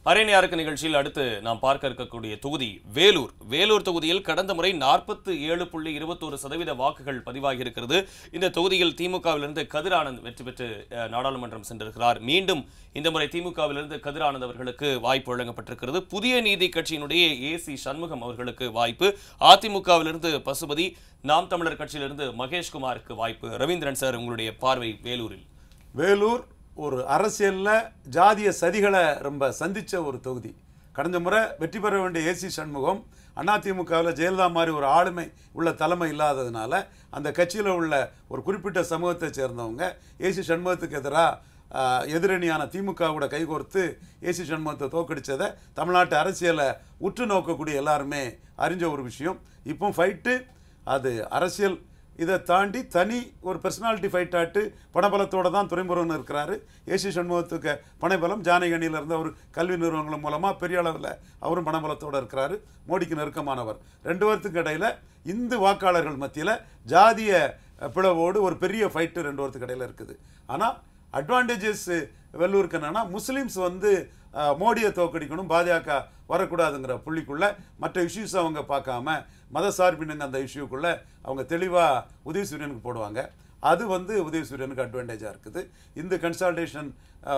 அரேனியாருக்கு நிகழ்ச்சியில் அடுத்து நாம் பார்க்க இருக்கக்கூடிய தொகுதி வேலூர் வேலூர் தொகுதியில் கடந்த முறை நாற்பத்து ஏழு புள்ளி இருபத்தோரு சதவீத வாக்குகள் பதிவாகி இருக்கிறது இந்த தொகுதியில் திமுகவிலிருந்து கதிர் ஆனந்த் வெற்றி பெற்று அஹ், நாடாளுமன்றம் சென்றிருக்கிறார் மீண்டும் இந்த முறை திமுகவிலிருந்து கதிர் ஆனந்த் அவர்களுக்கு வாய்ப்பு வழங்கப்பட்டிருக்கிறது புதிய நீதி கட்சியினுடைய ஏ சி சண்முகம் அவர்களுக்கு வாய்ப்பு அதிமுகவிலிருந்து பசுபதி நாம் தமிழர் கட்சியிலிருந்து மகேஷ்குமாருக்கு வாய்ப்பு ரவீந்திரன் சார் உங்களுடைய பார்வை வேலூரில் வேலூர் ஒரு அரசியல்ல ஜாதிய சதிகளை ரொம்ப சந்திச்ச ஒரு தொகுதி கடந்த முறை வெற்றி பெற வேண்டிய ஏசி சண்முகம் அதிமுகவில் ஜெயலலிதா மாதிரி ஒரு ஆளுமை உள்ள தலைமை இல்லாததுனால அந்த கட்சியில் உள்ள ஒரு குறிப்பிட்ட சமூகத்தை சேர்ந்தவங்க ஏசி சண்முகத்துக்கு எதிராக எதிரணியான திமுகவோட கைகோர்த்து ஏசி சண்முகத்தை தோக்கடிச்சதை தமிழ்நாட்டு அரசியலை உற்று நோக்கக்கூடிய எல்லாருமே அறிஞ்ச ஒரு விஷயம் இப்போ ஃபைட்டு அது அரசியல் இதை தாண்டி தனி ஒரு பர்சனாலிட்டி ஃபைட் ஆட்டு பணபலத்தோட தான் துறைமுருகன் இருக்கிறாரு ஏசி சண்முகத்துக்கு பணபலம் ஜானகணியில் இருந்த ஒரு கல்வி நிறுவனங்கள் மூலமாக பெரிய அளவில் அவரும் பணபலத்தோட இருக்கிறாரு மோடிக்கு நெருக்கமானவர் ரெண்டு பேர்த்துக்கு இடையில இந்து வாக்காளர்கள் மத்தியில் ஜாதிய அஹ், பிளவோடு ஒரு பெரிய ஃபைட்டு ரெண்டு பேர்த்துக்கு இடையில இருக்குது ஆனால் அட்வான்டேஜஸ் வெள்ளூருக்கு என்னன்னா முஸ்லீம்ஸ் வந்து அஹ், மோடியை தோக்கடிக்கணும் பாஜக வரக்கூடாதுங்கிற புள்ளிக்குள்ள மற்ற இஷ்யூஸ் அவங்க பார்க்காம மத சார்பினுங்க அந்த இஷ்யூக்குள்ள அவங்க தெளிவாக உதயசூரியனுக்கு போடுவாங்க அது வந்து உதயசூரியனுக்கு அட்வான்டேஜாக இருக்குது இந்த கன்சல்டேஷன்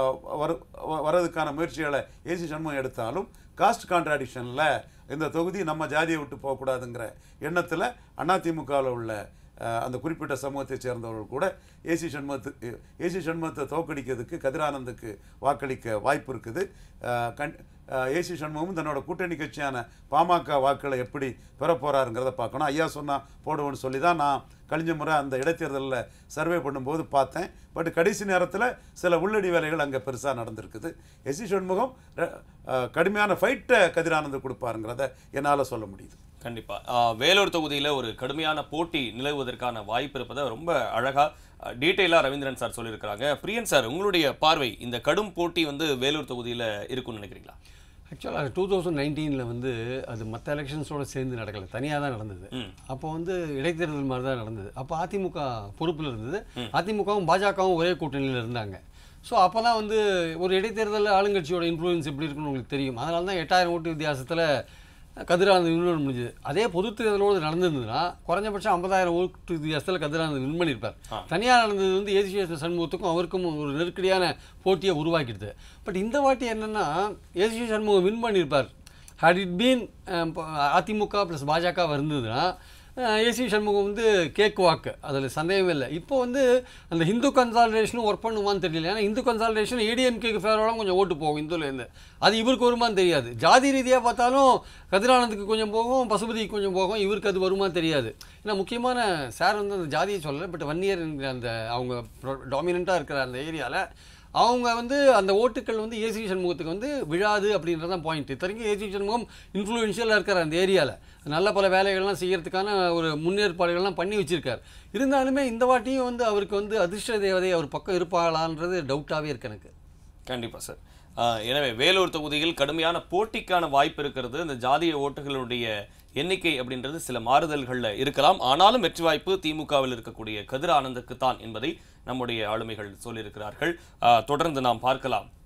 வர வ- வரதுக்கான முயற்சிகளை ஏசி சண்முகம் எடுத்தாலும் காஸ்ட் கான்ட்ராடிக்ஷனில் இந்த தொகுதி நம்ம ஜாதியை விட்டு போகக்கூடாதுங்கிற எண்ணத்தில் அதிமுகவில் உள்ள அஹ், அந்த குறிப்பிட்ட சமூகத்தை சேர்ந்தவர்கள் கூட ஏசி சண்முகத்து ஏசி சண்முகத்தை தோக்கடிக்கிறதுக்கு கதிரானந்துக்கு வாக்களிக்க வாய்ப்பு இருக்குது அஹ், கண் அஹ், ஏசி சண்முகமும் தன்னோட கூட்டணி கட்சியான பாமக வாக்குகளை எப்படி பெற போறாருங்கிறத பார்க்கணும் ஐயா சொன்னா போடுவோன்னு சொல்லி தான் நான் கழிஞ்ச முறை அந்த இடைத்தேர்தலில் சர்வே பண்ணும்போது பார்த்தேன் பட் கடைசி நேரத்தில் சில உள்ளடி வேலைகள் அங்கே பெருசாக நடந்திருக்குது எஸ்சி சண்முகம் ர- அஹ், கடுமையான ஃபைட்டை கதிரானந்து கொடுப்பாருங்கிறத என்னால் சொல்ல முடியுது கண்டிப்பா ஆஹ் வேலூர் தொகுதியில ஒரு கடுமையான போட்டி நிலவுவதற்கான வாய்ப்பு இருப்பதை ரொம்ப அழகா டீட்டெயிலாக ரவீந்திரன் சார் சொல்லியிருக்கிறாங்க பிரியன் சார் உங்களுடைய பார்வை இந்த கடும் போட்டி வந்து வேலூர் தொகுதியில இருக்கும்னு நினைக்கிறீங்களா ஆக்சுவலாக டூ தௌசண்ட் நைன்டீனில் வந்து அது மற்ற எலெக்ஷன்ஸோட சேர்ந்து நடக்கல தனியாக தான் நடந்தது அப்போ வந்து இடைத்தேர்தல் மாதிரி தான் நடந்தது அப்போ அதிமுக பொறுப்பில் இருந்தது அதிமுகவும் பாஜகவும் ஒரே கூட்டணியில் இருந்தாங்க ஸோ அப்போ தான் வந்து ஒரு இடைத்தேர்தலில் ஆளுங்கட்சியோட இன்ஃப்ளூயன்ஸ் எப்படி இருக்குன்னு உங்களுக்கு தெரியும் அதனால தான் எட்டாயிரம் ஓட்டு வித்தியாசத்தில் கதிரானந்த் வின் பண்ண முடிஞ்சது அதே பொதுத் தேர்தலோடு நடந்திருந்ததுன்னா குறைஞ்சபட்சம் ஐம்பதாயிரம் ஓட்டு வித்தியாசத்தில் கதிரானந்த் வின் பண்ணியிருப்பார் தனியார் நடந்தது வந்து ஏசி சண்முகத்துக்கும் அவருக்கும் ஒரு நெருக்கடியான போட்டியை உருவாக்கிடுது பட் இந்த வாட்டி என்னென்னா ஏசி சண்முகம் வின் பண்ணியிருப்பார் had it been AIADMK plus BJP இருந்ததுன்னா ஏசி சண்முகம் வந்து கேக் வாக்கு அதில் சந்தேகமே இல்லை இப்போ வந்து அந்த ஹிந்து கன்சால்டேஷனும் ஒர்க் பண்ணுமான்னு தெரியல ஏன்னா இந்து கன்சால்டேஷன் ஏடிஎம்கேக்கு ஃபேவரபுளாக கொஞ்சம் ஓட்டு போகும் இந்துலேருந்து அது இவருக்கு வருமான்னு தெரியாது ஜாதி ரீதியாக பார்த்தாலும் கதிரானந்துக்கு கொஞ்சம் போகும் பசுபதிக்கு கொஞ்சம் போகும் இவருக்கு அது வருமான்னு தெரியாது ஏன்னா முக்கியமான சார் வந்து அந்த ஜாதியை சொல்லலை பட் ஒன் இயர் அந்த அவங்க டாமினண்ட்டாக இருக்கிற அந்த ஏரியாவில் அவங்க வந்து அந்த ஓட்டுக்கள் வந்து ஏசி சண்முகத்துக்கு வந்து விழாது அப்படின்றது தான் பாயிண்ட் இத்தனைக்கும் ஏசி சண்முகம் இன்ஃப்ளூயன்ஷியலாக இருக்கிற அந்த ஏரியாவில் நல்ல பல வேலைகள்லாம் செய்யறதுக்கான ஒரு முன்னேற்பாடுகள்லாம் பண்ணி வச்சிருக்கார் இருந்தாலுமே இந்த வாட்டியும் வந்து அவருக்கு வந்து அதிர்ஷ்ட தேவதை அவர் பக்கம் இருப்பாளான்றது டவுட்டாகவே இருக்கு எனக்கு கண்டிப்பா சார் ஆஹ் எனவே வேலூர் தொகுதியில் கடுமையான போட்டிக்கான வாய்ப்பு இருக்கிறது இந்த ஜாதிய ஓட்டுகளுடைய எண்ணிக்கை அப்படின்றது சில மாறுதல்கள்ல இருக்கலாம் ஆனாலும் வெற்றி வாய்ப்பு திமுகவில் இருக்கக்கூடிய கதிர் ஆனந்துக்கு தான் என்பதை நம்முடைய ஆளுமைகள் சொல்லியிருக்கிறார்கள் ஆஹ் தொடர்ந்து நாம் பார்க்கலாம்